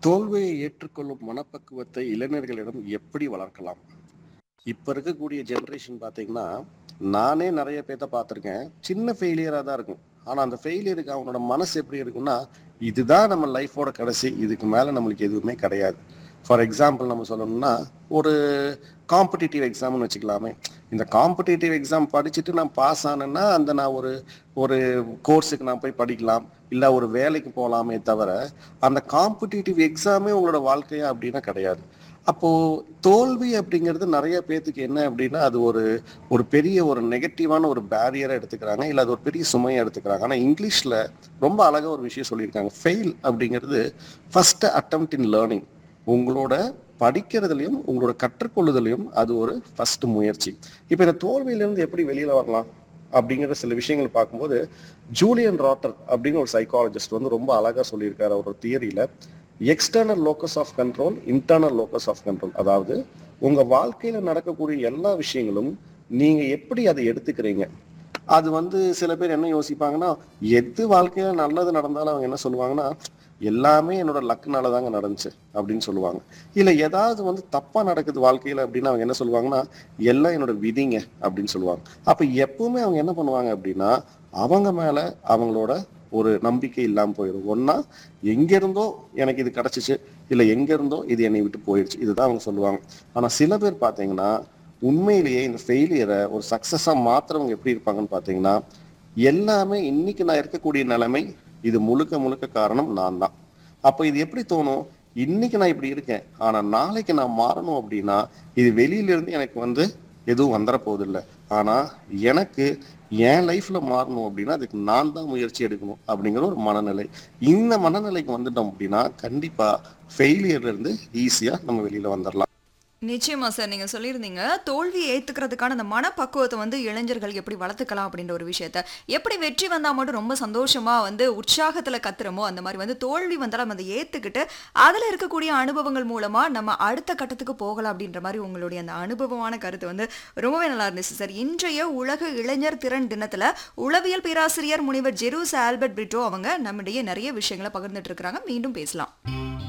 தோல்வியை ஏற்றுக்கொள்ளும் மனப்பக்குவத்தை இளைஞர்களிடம் எப்படி வளர்க்கலாம் இப்போ இருக்கக்கூடிய ஜென்ரேஷன் பார்த்தீங்கன்னா நானே நிறைய பேர்த்த பார்த்துருக்கேன் சின்ன ஃபெயிலியராக தான் இருக்கும் ஆனால் அந்த ஃபெயிலியருக்கு அவனோட மனசு எப்படி இருக்கும்னா இதுதான் நம்ம லைஃபோட கடைசி இதுக்கு மேலே நம்மளுக்கு எதுவுமே கிடையாது ஃபார் எக்ஸாம்பிள் நம்ம சொல்லணும்னா ஒரு காம்படிட்டிவ் எக்ஸாம்னு வச்சுக்கலாமே இந்த காம்படிட்டிவ் எக்ஸாம் படிச்சுட்டு நான் பாஸ் ஆனேன்னா அந்த நான் ஒரு ஒரு கோர்ஸுக்கு நான் போய் படிக்கலாம் இல்லை ஒரு வேலைக்கு போகலாமே தவிர அந்த காம்படிட்டிவ் எக்ஸாமே உங்களோட வாழ்க்கையா அப்படின்னா கிடையாது அப்போ தோல்வி அப்படிங்கிறது நிறைய பேத்துக்கு என்ன அப்படின்னா அது ஒரு ஒரு பெரிய ஒரு நெகட்டிவான ஒரு பேரியரை எடுத்துக்கிறாங்க இல்லை அது ஒரு பெரிய சுமையை எடுத்துக்கிறாங்க ஆனால் இங்கிலீஷில் ரொம்ப அழகாக ஒரு விஷயம் சொல்லியிருக்காங்க ஃபெயில் அப்படிங்கிறது ஃபர்ஸ்ட் அட்டம்ப்ட் இன் லேர்னிங் உங்களோட படிக்கிறதுலையும் உங்களோட கற்றுக்கொள்ளுதலையும் அது ஒரு ஃபர்ஸ்ட் முயற்சி இப்போ இந்த தோல்வியிலேருந்து எப்படி வெளியில வரலாம் அப்படிங்கிற சில விஷயங்கள் பார்க்கும்போது ஜூலியன் ராட்டர் அப்படின்னு ஒரு சைக்காலஜிஸ்ட் வந்து ரொம்ப அழகா சொல்லியிருக்காரு அவர் தியரியில external locus of control internal locus of control அதாவது உங்க வாழ்க்கையில நடக்கக்கூடிய எல்லா விஷயங்களும் நீங்க எப்படி அதை எடுத்துக்கிறீங்க அது வந்து சில பேர் என்ன யோசிப்பாங்கன்னா எது வாழ்க்கையில நல்லது நடந்தாலும் அவங்க என்ன சொல்லுவாங்கன்னா எல்லாமே என்னோட லக்குனால தாங்க நடந்துச்சு அப்படின்னு சொல்லுவாங்க இல்ல ஏதாவது வந்து தப்பா நடக்குது வாழ்க்கையில அப்படின்னு அவங்க என்ன சொல்லுவாங்கன்னா எல்லாம் என்னோட விதிங்க அப்படின்னு சொல்லுவாங்க அப்ப எப்பவுமே அவங்க என்ன பண்ணுவாங்க அப்படின்னா அவங்க மேல அவங்களோட ஒரு நம்பிக்கை இல்லாம போயிடும் ஒன்னா எங்க இருந்தோ எனக்கு இது கிடைச்சிச்சு இல்ல எங்க இருந்தோ இது என்னை விட்டு போயிடுச்சு இதுதான் அவங்க சொல்லுவாங்க ஆனா சில பேர் பாத்தீங்கன்னா உண்மையிலேயே இந்த ஃபெயிலியரை ஒரு சக்சஸா மாத்துறவங்க எப்படி இருப்பாங்கன்னு பாத்தீங்கன்னா எல்லாமே இன்னைக்கு நான் இருக்கக்கூடிய நிலைமை இது முழுக்க முழுக்க காரணம் நான் தான் அப்ப இது எப்படி தோணும் இன்னைக்கு நான் இப்படி இருக்கேன் ஆனா நாளைக்கு நான் மாறணும் அப்படின்னா இது வெளியில இருந்து எனக்கு வந்து எதுவும் வந்துட போதில்லை ஆனா எனக்கு என் லைஃப்ல மாறணும் அப்படின்னா அதுக்கு நான் தான் முயற்சி எடுக்கணும் அப்படிங்கிற ஒரு மனநிலை இந்த மனநிலைக்கு வந்துட்டோம் அப்படின்னா கண்டிப்பா ஃபெயிலியர்ல இருந்து ஈஸியா நம்ம வெளியில வந்துடலாம் நிச்சயமா சார் நீங்க சொல்லியிருந்தீங்க தோல்வியை ஏத்துக்கிறதுக்கான அந்த மனப்பக்குவத்தை வந்து இளைஞர்கள் எப்படி வளர்த்துக்கலாம் அப்படின்ற ஒரு விஷயத்த எப்படி வெற்றி வந்தா மட்டும் ரொம்ப சந்தோஷமா வந்து உற்சாகத்துல கத்துறமோ அந்த மாதிரி வந்து தோல்வி வந்தாலும் அதை ஏத்துக்கிட்டு அதுல இருக்கக்கூடிய அனுபவங்கள் மூலமா நம்ம அடுத்த கட்டத்துக்கு போகலாம் அப்படின்ற மாதிரி உங்களுடைய அந்த அனுபவமான கருத்து வந்து ரொம்பவே நல்லா இருந்துச்சு சார் இன்றைய உலக இளைஞர் திறன் தினத்துல உளவியல் பேராசிரியர் முனைவர் ஜெரூஸ் ஆல்பர்ட் பிரிட்டோ அவங்க நம்மிடையே நிறைய விஷயங்களை பகிர்ந்துட்டு இருக்காங்க மீண்டும் பேசலாம்